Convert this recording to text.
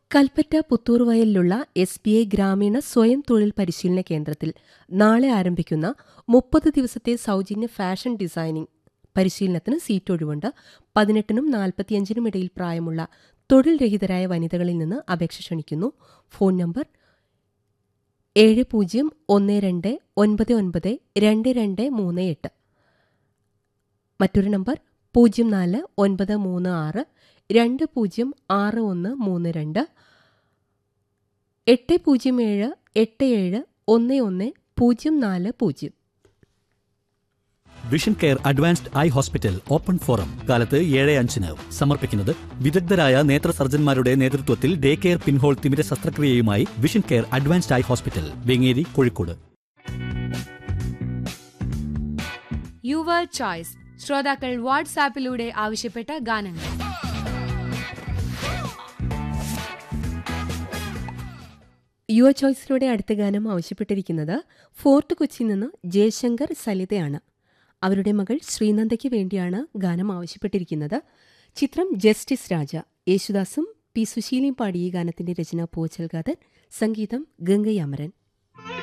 കൽപ്പറ്റ പുത്തൂർവയലിലുള്ള S B I ഗ്രാമീണ സ്വയം തൊഴിൽ പരിശീലന കേന്ദ്രത്തിൽ നാളെ ആരംഭിക്കുന്ന മുപ്പത് ദിവസത്തെ സൗജന്യ ഫാഷൻ ഡിസൈനിംഗ് പരിശീലനത്തിന് സീറ്റ് ഒഴിവുണ്ട് പതിനെട്ടിനും നാൽപ്പത്തിയഞ്ചിനും ഇടയിൽ പ്രായമുള്ള തൊഴിൽ രഹിതരായ വനിതകളിൽ നിന്ന് അപേക്ഷ ക്ഷണിക്കുന്നു ഫോൺ നമ്പർ ഏഴ് പൂജ്യം ഒന്ന് രണ്ട് ഒൻപത് ഒൻപത് രണ്ട് രണ്ട് മൂന്ന് എട്ട് മറ്റൊരു നമ്പർ പൂജ്യം നാല് ഒൻപത് മൂന്ന് ആറ് രണ്ട് പൂജ്യം ആറ് ഒന്ന് മൂന്ന് രണ്ട് എട്ട് പൂജ്യം ഏഴ് എട്ട് ഏഴ് ഒന്ന് ഒന്ന് പൂജ്യം നാല് പൂജ്യം vision care advanced eye hospital open forum കാലത്ത് ഏഴ് അഞ്ചിന് സമർപ്പിക്കുന്നത് വിദഗ്ധരായ നേത്ര സർജന്മാരുടെ നേതൃത്വത്തിൽ ഡേ കെയർ പിൻഹോൾ തിമിര ശസ്ത്രക്രിയയുമായി vision care advanced eye hospital Vengeri Kozhikode your choice ശ്രോതാക്കൾ വാട്സാപ്പിലൂടെ ആവശ്യപ്പെട്ട ഗാനങ്ങൾ യുവ ചോയ്സിലൂടെ അടുത്ത ഗാനം ആവശ്യപ്പെട്ടിരിക്കുന്നത് ഫോർട്ട് കൊച്ചിയിൽ നിന്ന് ജയശങ്കർ സലിതയാണ് അവരുടെ മകൾ ശ്രീനന്ദയ്ക്ക് വേണ്ടിയാണ് ഗാനം ആവശ്യപ്പെട്ടിരിക്കുന്നത് ചിത്രം ജസ്റ്റിസ് രാജ യേശുദാസും പി സുശീലയും പാടിയ ഈ ഗാനത്തിന്റെ രചന പോച്ചൽഗാദർ സംഗീതം ഗംഗയാമരൻ